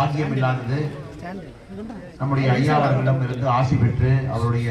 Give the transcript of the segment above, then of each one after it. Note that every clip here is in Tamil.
பாக்கியம் இல்லாதது நம்முடைய ஐயா அவர்களிடம் இருந்து ஆசி பெற்று அவருடைய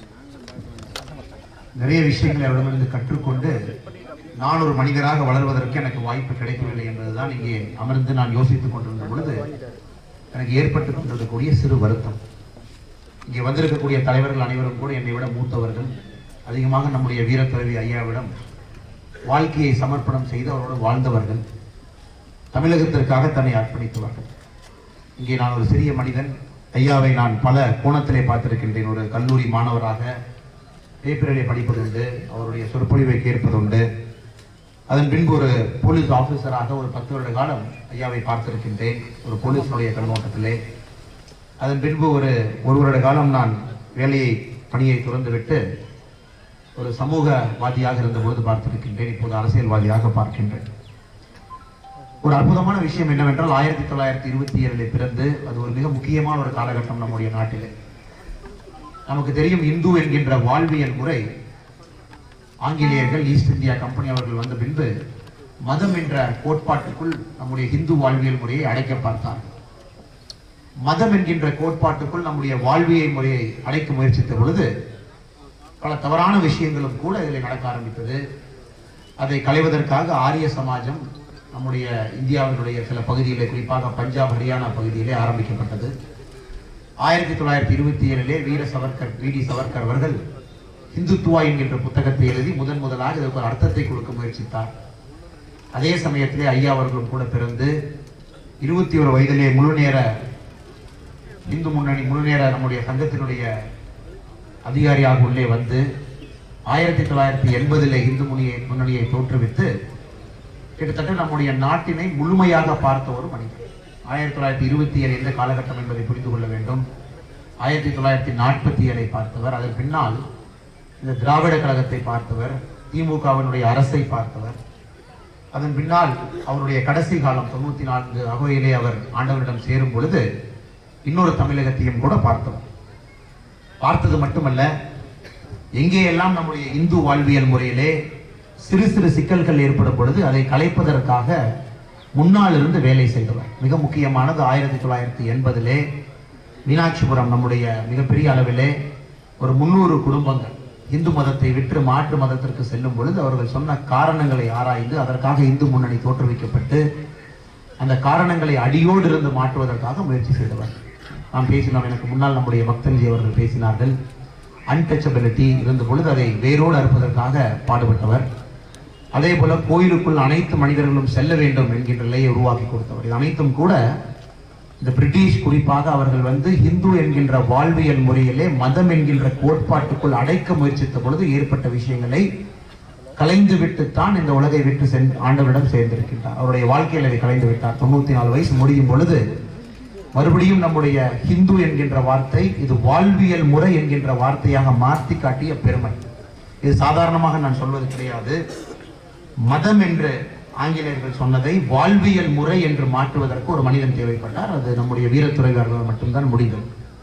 நிறைய விஷயங்களை அவரிடமிருந்து கற்றுக்கொண்டு நான் ஒரு மனிதராக வளர்வதற்கு எனக்கு வாய்ப்பு கிடைக்கவில்லை என்பதுதான் இங்கே அமர்ந்து நான் யோசித்துக் கொண்டிருந்த பொழுது எனக்கு ஏற்பட்டு கொண்டிருக்கக்கூடிய சிறு வருத்தம் இங்கே வந்திருக்கக்கூடிய தலைவர்கள் அனைவரும் கூட என்னை விட மூத்தவர்கள் அதிகமாக நம்முடைய வீரத்துறவி ஐயாவிடம் வாழ்க்கையை சமர்ப்பணம் செய்து அவரோடு வாழ்ந்தவர்கள் தமிழகத்திற்காக தன்னை அர்ப்பணித்தவர்கள் இங்கே நான் ஒரு சிறிய மனிதன் ஐயாவை நான் பல கோணத்திலே பார்த்திருக்கின்றேன் ஒரு கல்லூரி மாணவராக பேப்பரிலே படிப்பதுண்டு அவருடைய சொற்பொழிவை கேட்பதுண்டு அதன் பின்பு ஒரு போலீஸ் ஆபீசராக ஒரு பத்து வருட காலம் ஐயாவை பார்த்திருக்கின்றேன் ஒரு போலீஸினுடைய கண்ணோட்டத்திலே அதன் பின்பு ஒரு ஒரு வருட காலம் நான் வேலையை பணியை துறந்துவிட்டு ஒரு சமூகவாதியாக இருந்தபொழுது பார்த்திருக்கின்றேன் இப்போது அரசியல்வாதியாக பார்க்கின்றேன் ஒரு அற்புதமான விஷயம் என்னவென்றால் ஆயிரத்தி தொள்ளாயிரத்தி இருபத்தி ஏழில் பிறந்து அது ஒரு மிக முக்கியமான ஒரு காலகட்டம் நம்முடைய நாட்டிலே நமக்கு தெரியும் இந்து என்கின்ற வாழ்வியல் முறை ஆங்கிலேயர்கள் ஈஸ்ட் இந்தியா கம்பெனி அவர்கள் வந்த பின்பு மதம் என்ற கோட்பாட்டுக்குள் நம்முடைய இந்து வாழ்வியல் முறையை அடைக்க பார்த்தார் மதம் என்கின்ற கோட்பாட்டுக்குள் நம்முடைய வாழ்வியல் முறையை அடைக்க முயற்சித்த பொழுது பல தவறான விஷயங்களும் கூட இதில் நடக்க ஆரம்பித்தது அதை களைவதற்காக ஆரிய சமாஜம் நம்முடைய இந்தியாவினுடைய சில பகுதியிலே குறிப்பாக பஞ்சாப் ஹரியானா பகுதியிலே ஆரம்பிக்கப்பட்டது ஆயிரத்தி தொள்ளாயிரத்தி இருபத்தி ஏழிலே வீர சவர்கர் வி டி சவர்கர் அவர்கள் இந்துத்துவா என்கின்ற புத்தகத்தை எழுதி முதன் முதலாக இதற்கு ஒரு அர்த்தத்தை கொடுக்க முயற்சித்தார் அதே சமயத்திலே ஐயா அவர்களும் கூட பிறந்து இருபத்தி ஒரு வயதிலே முழு நேர இந்து முன்னணி முழு நேர நம்முடைய சங்கத்தினுடைய அதிகாரியாக உள்ளே வந்து ஆயிரத்தி தொள்ளாயிரத்தி எண்பதிலே இந்து முனியை முன்னணியை தோற்றுவித்து கிட்டத்தட்ட நம்முடைய நாட்டினை முழுமையாக பார்த்த ஒரு மனிதர் ஆயிரத்தி தொள்ளாயிரத்தி இருபத்தி ஏழு எந்த காலகட்டம் என்பதை புரிந்து கொள்ள வேண்டும் ஆயிரத்தி தொள்ளாயிரத்தி நாற்பத்தி ஏழை பார்த்தவர் அதன் பின்னால் இந்த திராவிட கழகத்தை பார்த்தவர் திமுகவினுடைய அரசை பார்த்தவர் அதன் பின்னால் அவருடைய கடைசி காலம் தொண்ணூத்தி நான்கு அகவையிலே அவர் ஆண்டவரிடம் சேரும் பொழுது இன்னொரு தமிழகத்தையும் கூட பார்த்தவர் பார்த்தது மட்டுமல்ல எங்கேயெல்லாம் நம்முடைய இந்து வாழ்வியல் முறையிலே சிறு சிறு சிக்கல்கள் ஏற்படும் பொழுது அதை கலைப்பதற்காக முன்னால் இருந்து வேலை செய்தவர் மிக முக்கியமானது ஆயிரத்தி தொள்ளாயிரத்தி எண்பதிலே மீனாட்சிபுரம் நம்முடைய மிகப்பெரிய அளவிலே ஒரு முன்னூறு குடும்பங்கள் இந்து மதத்தை விற்று மாற்று மதத்திற்கு செல்லும் பொழுது அவர்கள் சொன்ன காரணங்களை ஆராய்ந்து அதற்காக இந்து முன்னணி தோற்றுவிக்கப்பட்டு அந்த காரணங்களை அடியோடு இருந்து மாற்றுவதற்காக முயற்சி செய்தவர் நாம் பேசினோம் எனக்கு முன்னால் நம்முடைய பக்தன்ஜி அவர்கள் பேசினார்கள் அன்டச்சபிலிட்டி இருந்த பொழுது அதை வேரோடு அறுப்பதற்காக பாடுபட்டவர் அதே போல கோயிலுக்குள் அனைத்து மனிதர்களும் செல்ல வேண்டும் என்கின்ற நிலையை உருவாக்கி கொடுத்தவர் இது அனைத்தும் கூட இந்த பிரிட்டிஷ் குறிப்பாக அவர்கள் வந்து இந்து என்கின்ற வாழ்வியல் முறையிலே மதம் என்கின்ற கோட்பாட்டுக்குள் அடைக்க முயற்சித்த பொழுது ஏற்பட்ட விஷயங்களை கலைந்து விட்டுத்தான் இந்த உலகை விட்டு சென் ஆண்டவரிடம் சேர்ந்திருக்கின்றார் அவருடைய வாழ்க்கையில் அதை கலைந்து விட்டார் தொண்ணூத்தி நாலு வயசு முடியும் பொழுது மறுபடியும் நம்முடைய ஹிந்து என்கின்ற வார்த்தை இது வாழ்வியல் முறை என்கின்ற வார்த்தையாக மாற்றி காட்டிய பெருமை இது சாதாரணமாக நான் சொல்வது கிடையாது மதம் என்று ஆங்கிலேயர்கள் சொன்னதை வாழ்வியல் முறை என்று மாற்றுவதற்கு ஒரு மனிதன் தேவைப்பட்டார் அது நம்முடைய வீரத்துறைகாரர்கள் மட்டும்தான் முடிந்தது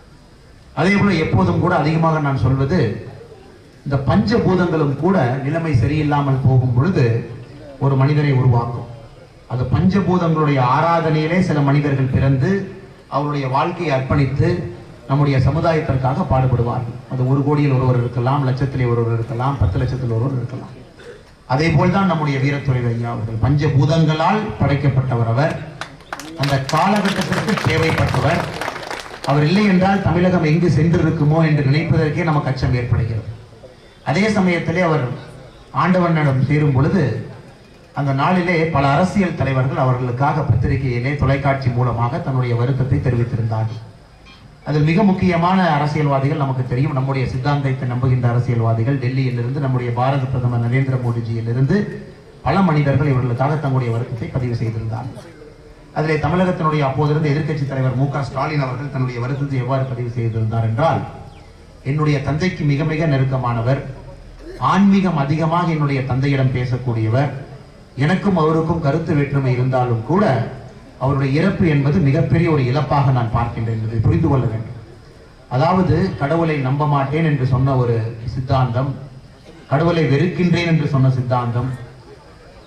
அதே போல எப்போதும் கூட அதிகமாக நான் சொல்வது இந்த பஞ்சபூதங்களும் கூட நிலைமை சரியில்லாமல் போகும் பொழுது ஒரு மனிதனை உருவாக்கும் அது பஞ்சபூதங்களுடைய ஆராதனையிலே சில மனிதர்கள் பிறந்து அவருடைய வாழ்க்கையை அர்ப்பணித்து நம்முடைய சமுதாயத்திற்காக பாடுபடுவார்கள் அது ஒரு கோடியில் ஒருவர் இருக்கலாம் லட்சத்திலே ஒருவர் இருக்கலாம் பத்து லட்சத்தில் ஒருவர் இருக்கலாம் அதே போல்தான் நம்முடைய வீரத்துறை ஐயா அவர்கள் பஞ்சபூதங்களால் படைக்கப்பட்டவர் அவர் அந்த காலகட்டத்திற்கு தேவைப்பட்டவர் அவர் இல்லை என்றால் தமிழகம் எங்கு சென்றிருக்குமோ என்று நினைப்பதற்கே நமக்கு அச்சம் ஏற்படுகிறது அதே சமயத்திலே அவர் ஆண்டவனிடம் சேரும் பொழுது அந்த நாளிலே பல அரசியல் தலைவர்கள் அவர்களுக்காக பத்திரிகையிலே தொலைக்காட்சி மூலமாக தன்னுடைய வருத்தத்தை தெரிவித்திருந்தார்கள் அதில் மிக முக்கியமான அரசியல்வாதிகள் நமக்கு தெரியும் நம்முடைய சித்தாந்தத்தை நம்புகின்ற அரசியல்வாதிகள் டெல்லியிலிருந்து நம்முடைய பாரத பிரதமர் நரேந்திர மோடிஜியிலிருந்து பல மனிதர்கள் இவர்களுக்காக தங்களுடைய வருத்தத்தை பதிவு செய்திருந்தார்கள் அதிலே தமிழகத்தினுடைய அப்போதிருந்த எதிர்க்கட்சி தலைவர் மு க ஸ்டாலின் அவர்கள் தன்னுடைய வருத்தத்தை எவ்வாறு பதிவு செய்திருந்தார் என்றால் என்னுடைய தந்தைக்கு மிக மிக நெருக்கமானவர் ஆன்மீகம் அதிகமாக என்னுடைய தந்தையிடம் பேசக்கூடியவர் எனக்கும் அவருக்கும் கருத்து வேற்றுமை இருந்தாலும் கூட அவருடைய இறப்பு என்பது மிகப்பெரிய ஒரு இழப்பாக நான் பார்க்கின்றேன் என்பதை புரிந்து கொள்ள வேண்டும் அதாவது கடவுளை நம்ப மாட்டேன் என்று சொன்ன ஒரு சித்தாந்தம் கடவுளை வெறுக்கின்றேன் என்று சொன்ன சித்தாந்தம்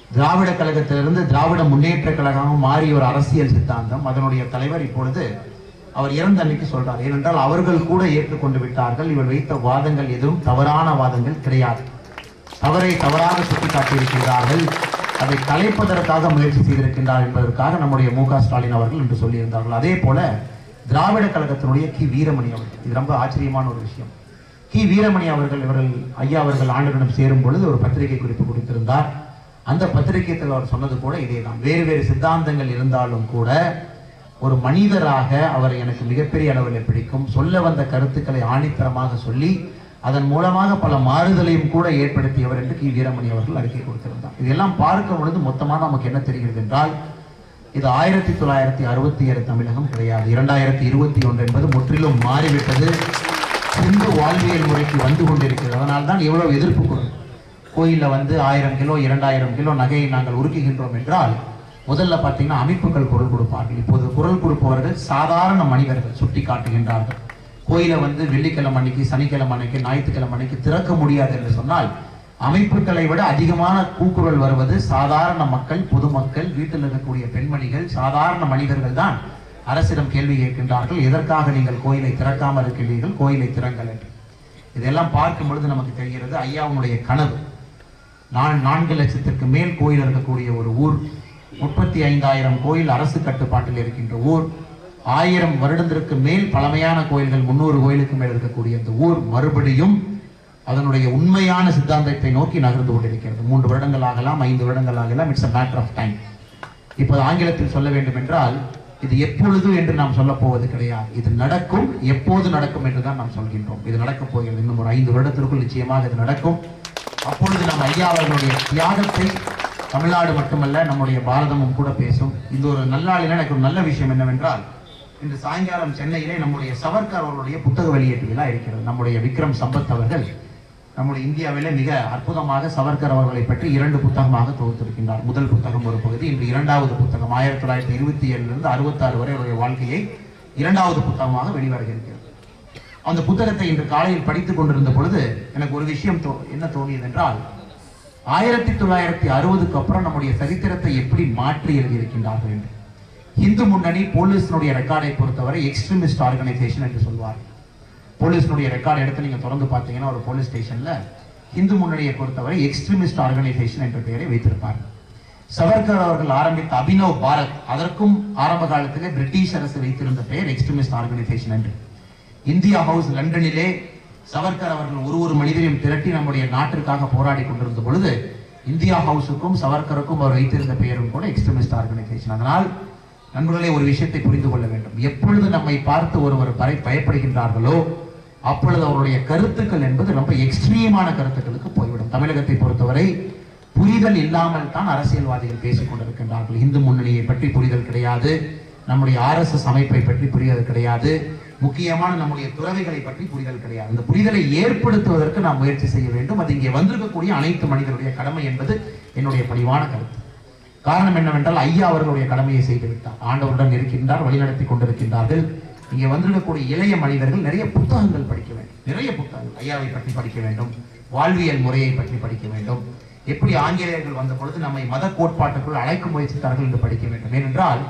திராவிட கழகத்திலிருந்து திராவிட முன்னேற்ற கழகமாக மாறிய ஒரு அரசியல் சித்தாந்தம் அதனுடைய தலைவர் இப்பொழுது அவர் இறந்த அன்னைக்கு சொல்றார் ஏனென்றால் அவர்கள் கூட ஏற்றுக்கொண்டு விட்டார்கள் இவர் வைத்த வாதங்கள் எதுவும் தவறான வாதங்கள் கிடையாது தவறை தவறாக சுட்டிக்காட்டியிருக்கிறார்கள் அதை கலைப்பதற்காக முயற்சி செய்திருக்கின்றார் என்பதற்காக நம்முடைய மு க ஸ்டாலின் அவர்கள் என்று சொல்லியிருந்தார்கள் அதே போல திராவிட கழகத்தினுடைய கி வீரமணி அவர்கள் இது ரொம்ப ஆச்சரியமான ஒரு விஷயம் கி வீரமணி அவர்கள் இவர்கள் ஐயா அவர்கள் ஆண்டவரிடம் சேரும் பொழுது ஒரு பத்திரிகை குறிப்பு கொடுத்திருந்தார் அந்த பத்திரிகையில் அவர் சொன்னது கூட இதேதான் வேறு வேறு சித்தாந்தங்கள் இருந்தாலும் கூட ஒரு மனிதராக அவர் எனக்கு மிகப்பெரிய அளவில் பிடிக்கும் சொல்ல வந்த கருத்துக்களை ஆணித்தரமாக சொல்லி அதன் மூலமாக பல மாறுதலையும் கூட ஏற்படுத்தியவர் என்று கி வீரமணி அவர்கள் அறிக்கை கொடுத்திருந்தார் இதெல்லாம் பார்க்கும் பொழுது மொத்தமாக நமக்கு என்ன தெரிகிறது என்றால் இது ஆயிரத்தி தொள்ளாயிரத்தி அறுபத்தி ஏழு தமிழகம் கிடையாது இரண்டாயிரத்தி இருபத்தி ஒன்று என்பது முற்றிலும் மாறிவிட்டது சிந்து வாழ்வியல் முறைக்கு வந்து கொண்டிருக்கிறது அதனால் தான் எவ்வளவு எதிர்ப்பு குரல் கோயிலில் வந்து ஆயிரம் கிலோ இரண்டாயிரம் கிலோ நகையை நாங்கள் உருக்குகின்றோம் என்றால் முதல்ல பார்த்தீங்கன்னா அமைப்புகள் குரல் கொடுப்பார்கள் இப்போது குரல் கொடுப்பவர்கள் சாதாரண மனிதர்கள் சுட்டி காட்டுகின்றார்கள் கோயிலை வந்து வெள்ளிக்கிழமை அன்னைக்கு சனிக்கிழமை அன்னைக்கு ஞாயிற்றுக்கிழமை அன்னைக்கு திறக்க முடியாது என்று சொன்னால் அமைப்புகளை விட அதிகமான கூக்குரல் வருவது சாதாரண மக்கள் பொதுமக்கள் வீட்டில் இருக்கக்கூடிய பெண்மணிகள் சாதாரண மனிதர்கள் தான் அரசிடம் கேள்வி கேட்கின்றார்கள் எதற்காக நீங்கள் கோயிலை திறக்காமல் இருக்கின்றீர்கள் கோயிலை திறங்கள் என்று இதெல்லாம் பார்க்கும் பொழுது நமக்கு தெரிகிறது ஐயாவுடைய கனவு நான் நான்கு லட்சத்திற்கு மேல் கோயில் இருக்கக்கூடிய ஒரு ஊர் முப்பத்தி ஐந்தாயிரம் கோயில் அரசு கட்டுப்பாட்டில் இருக்கின்ற ஊர் ஆயிரம் வருடத்திற்கு மேல் பழமையான கோயில்கள் முன்னூறு கோயிலுக்கு மேல் இருக்கக்கூடிய இந்த ஊர் மறுபடியும் அதனுடைய உண்மையான சித்தாந்தத்தை நோக்கி நகர்ந்து கொண்டிருக்கிறது மூன்று வருடங்கள் ஆகலாம் ஐந்து வருடங்கள் ஆகலாம் it's a matter of time இப்போது ஆங்கிலத்தில் சொல்ல வேண்டும் என்றால் இது எப்பொழுது என்று நாம் சொல்ல போவது கிடையாது இது நடக்கும் எப்போது நடக்கும் என்று தான் நாம் சொல்கின்றோம் இது நடக்கப் போகிறது இன்னும் ஒரு ஐந்து வருடத்திற்குள் நிச்சயமாக இது நடக்கும் அப்பொழுது நம்ம ஐயா அவர்களுடைய தியாகத்தை தமிழ்நாடு மட்டுமல்ல நம்முடைய பாரதமும் கூட பேசும் இந்த ஒரு நல்லாளில் எனக்கு ஒரு நல்ல விஷயம் என்னவென்றால் இன்று சாயங்காலம் சென்னையிலே நம்முடைய சவர்கர் அவர்களுடைய புத்தக வெளியீட்டு விழா இருக்கிறது நம்முடைய விக்ரம் சம்பத் அவர்கள் நம்முடைய இந்தியாவிலே மிக அற்புதமாக சவர்கர் அவர்களை பற்றி இரண்டு புத்தகமாக தொகுத்திருக்கின்றார் முதல் புத்தகம் ஒரு பகுதி இன்று இரண்டாவது புத்தகம் ஆயிரத்தி தொள்ளாயிரத்தி இருபத்தி ஏழிலிருந்து அறுபத்தாறு வரை அவருடைய வாழ்க்கையை இரண்டாவது புத்தகமாக வெளிவர இருக்கிறது அந்த புத்தகத்தை இன்று காலையில் படித்துக் கொண்டிருந்த பொழுது எனக்கு ஒரு விஷயம் தோ- என்ன தோணியது என்றால் ஆயிரத்தி தொள்ளாயிரத்தி அறுபதுக்கு அப்புறம் நம்முடைய சரித்திரத்தை எப்படி மாற்றி எழுதியிருக்கின்றார்கள் என்று இந்து முன்னணி போலீஸினுடைய ரெக்கார்டை பொறுத்தவரை எக்ஸ்ட்ரீமிஸ்ட் ஆர்கனைசேஷன் என்று சொல்வார் போலீஸினுடைய ரெக்கார்டு எடுத்து நீங்க திறந்து பார்த்தீங்கன்னா ஒரு போலீஸ் ஸ்டேஷன்ல இந்து முன்னணியை பொறுத்தவரை எக்ஸ்ட்ரீமிஸ்ட் ஆர்கனைசேஷன் என்ற பெயரை வைத்திருப்பார் சவர்கர் அவர்கள் ஆரம்பித்த அபினவ் பாரத் அதற்கும் ஆரம்ப காலத்திலே பிரிட்டிஷ் அரசு வைத்திருந்த பெயர் எக்ஸ்ட்ரீமிஸ்ட் ஆர்கனைசேஷன் என்று இந்தியா ஹவுஸ் லண்டனிலே சவர்கர் அவர்கள் ஒரு ஒரு மனிதரையும் திரட்டி நம்முடைய நாட்டிற்காக போராடி கொண்டிருந்த பொழுது இந்தியா ஹவுஸுக்கும் சவர்கருக்கும் அவர் வைத்திருந்த பெயரும் கூட எக்ஸ்ட்ரீமிஸ்ட் ஆர்கனைசேஷன் அதனால் நண்பர்களே ஒரு விஷயத்தை புரிந்து கொள்ள வேண்டும் எப்பொழுது நம்மை பார்த்து ஒருவர் பய பயப்படுகின்றார்களோ அப்பொழுது அவருடைய கருத்துக்கள் என்பது ரொம்ப எக்ஸ்ட்ரீமான கருத்துக்களுக்கு போய்விடும் தமிழகத்தை பொறுத்தவரை புரிதல் இல்லாமல் தான் அரசியல்வாதிகள் பேசிக் கொண்டிருக்கின்றார்கள் இந்து முன்னணியை பற்றி புரிதல் கிடையாது நம்முடைய ஆர்எஸ்எஸ் அமைப்பை பற்றி புரிதல் கிடையாது முக்கியமான நம்முடைய துறவிகளை பற்றி புரிதல் கிடையாது இந்த புரிதலை ஏற்படுத்துவதற்கு நாம் முயற்சி செய்ய வேண்டும் அது இங்கே வந்திருக்கக்கூடிய அனைத்து மனிதருடைய கடமை என்பது என்னுடைய பணிவான கருத்து காரணம் என்னவென்றால் ஐயா அவர்களுடைய கடமையை செய்து விட்டார் ஆண்டவருடன் இருக்கின்றார் வழிநடத்தி கொண்டிருக்கின்றார்கள் இங்கே வந்திருக்கக்கூடிய இளைய மனிதர்கள் நிறைய புத்தகங்கள் படிக்க வேண்டும் நிறைய புத்தகங்கள் ஐயாவை பற்றி படிக்க வேண்டும் வாழ்வியல் முறையை பற்றி படிக்க வேண்டும் எப்படி ஆங்கிலேயர்கள் வந்த பொழுது நம்மை மத கோட்பாட்டுக்குள் அழைக்க முயற்சித்தார்கள் என்று படிக்க வேண்டும் ஏனென்றால்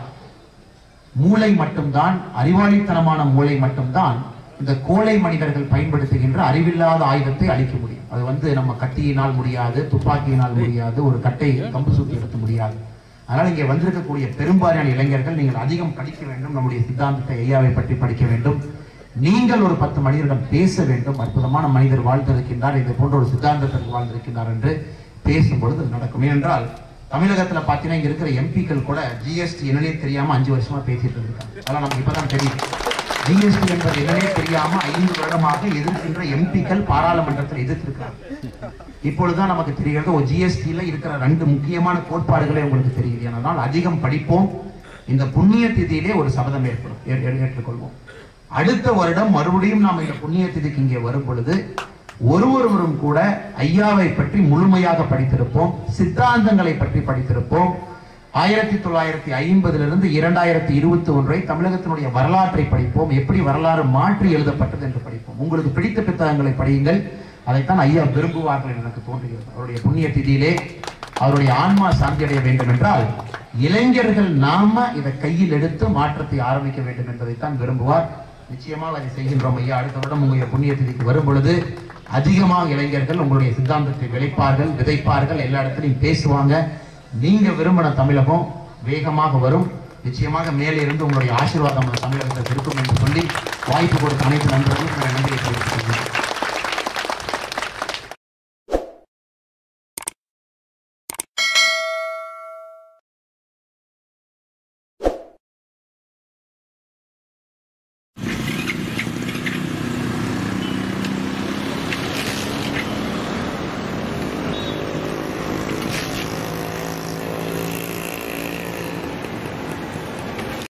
மூளை மட்டும்தான் அறிவாளித்தனமான மூளை மட்டும்தான் இந்த கோழை மனிதர்கள் பயன்படுத்துகின்ற அறிவில்லாத ஆயுதத்தை அழிக்க முடியும் அது வந்து நம்ம கத்தியினால் முடியாது துப்பாக்கியினால் முடியாது ஒரு கட்டை கம்பு சுத்தி எடுத்த முடியாது அதனால் இங்கே வந்திருக்கக்கூடிய பெரும்பாலான இளைஞர்கள் நீங்கள் அதிகம் படிக்க வேண்டும் நம்முடைய சித்தாந்தத்தை ஐயாவை பற்றி படிக்க வேண்டும் நீங்கள் ஒரு பத்து மனிதரிடம் பேச வேண்டும் அற்புதமான மனிதர் வாழ்ந்திருக்கின்றார் இது போன்ற ஒரு சித்தாந்தத்திற்கு வாழ்ந்திருக்கின்றார் என்று பேசும்பொழுது அது நடக்கும் ஏனென்றால் தமிழகத்துல பார்த்தீங்கன்னா இங்க இருக்கிற எம்பிக்கள் கூட ஜிஎஸ்டி என்னன்னே தெரியாம அஞ்சு வருஷமா பேசிட்டு இருக்காங்க அதெல்லாம் நமக்கு இப்பதான் தெரியும் ஜிஎஸ்டி என்பது என்னன்னே தெரியாம ஐந்து வருடமாக எதிர்க்கின்ற எம்பிக்கள் பாராளுமன்றத்தில் எதிர்த்திருக்கிறாங்க இப்பொழுதுதான் நமக்கு தெரிகிறது ஒரு ஜிஎஸ்டியில் இருக்கிற ரெண்டு முக்கியமான கோட்பாடுகளே உங்களுக்கு தெரியுது அதனால் அதிகம் படிப்போம் இந்த புண்ணிய திதியிலே ஒரு சபதம் ஏற்படும் ஏ- ஏ- ஏற்றுக்கொள்வோம் அடுத்த வருடம் மறுபடியும் நாம் இந்த புண்ணிய திதிக்கு இங்கே வரும் பொழுது ஒரு ஒருவரும் கூட ஐயாவை பற்றி முழுமையாக படித்திருப்போம் சித்தாந்தங்களை பற்றி படித்திருப்போம் ஆயிரத்தி தொள்ளாயிரத்தி ஐம்பதிலிருந்து இரண்டாயிரத்தி இருபத்தி ஒன்றை தமிழகத்தினுடைய வரலாற்றை படிப்போம் எப்படி வரலாறு மாற்றி எழுதப்பட்டது என்று படிப்போம் உங்களுக்கு பிடித்த புத்தகங்களை படியுங்கள் அதைத்தான் ஐயா விரும்புவார்கள் என்று எனக்கு தோன்றுகிறது அவருடைய புண்ணிய திதியிலே அவருடைய ஆன்மா சாந்தி அடைய வேண்டும் என்றால் இளைஞர்கள் நாம இதை கையில் எடுத்து மாற்றத்தை ஆரம்பிக்க வேண்டும் என்பதைத்தான் விரும்புவார் நிச்சயமாக அதை செய்கின்றோம் ஐயா அடுத்த வருடம் உங்களுடைய புண்ணிய திதிக்கு வரும் பொழுது அதிகமாக இளைஞர்கள் உங்களுடைய சித்தாந்தத்தை விளைப்பார்கள் விதைப்பார்கள் எல்லா இடத்துலையும் பேசுவாங்க நீங்க விரும்பின தமிழகம் வேகமாக வரும் நிச்சயமாக மேலே இருந்து உங்களுடைய ஆசீர்வாதம் அந்த தமிழகத்தை இருக்கும் என்று சொல்லி வாய்ப்பு கொடுத்த அனைத்து நண்பர்களுக்கும் என்னுடைய நன்றியை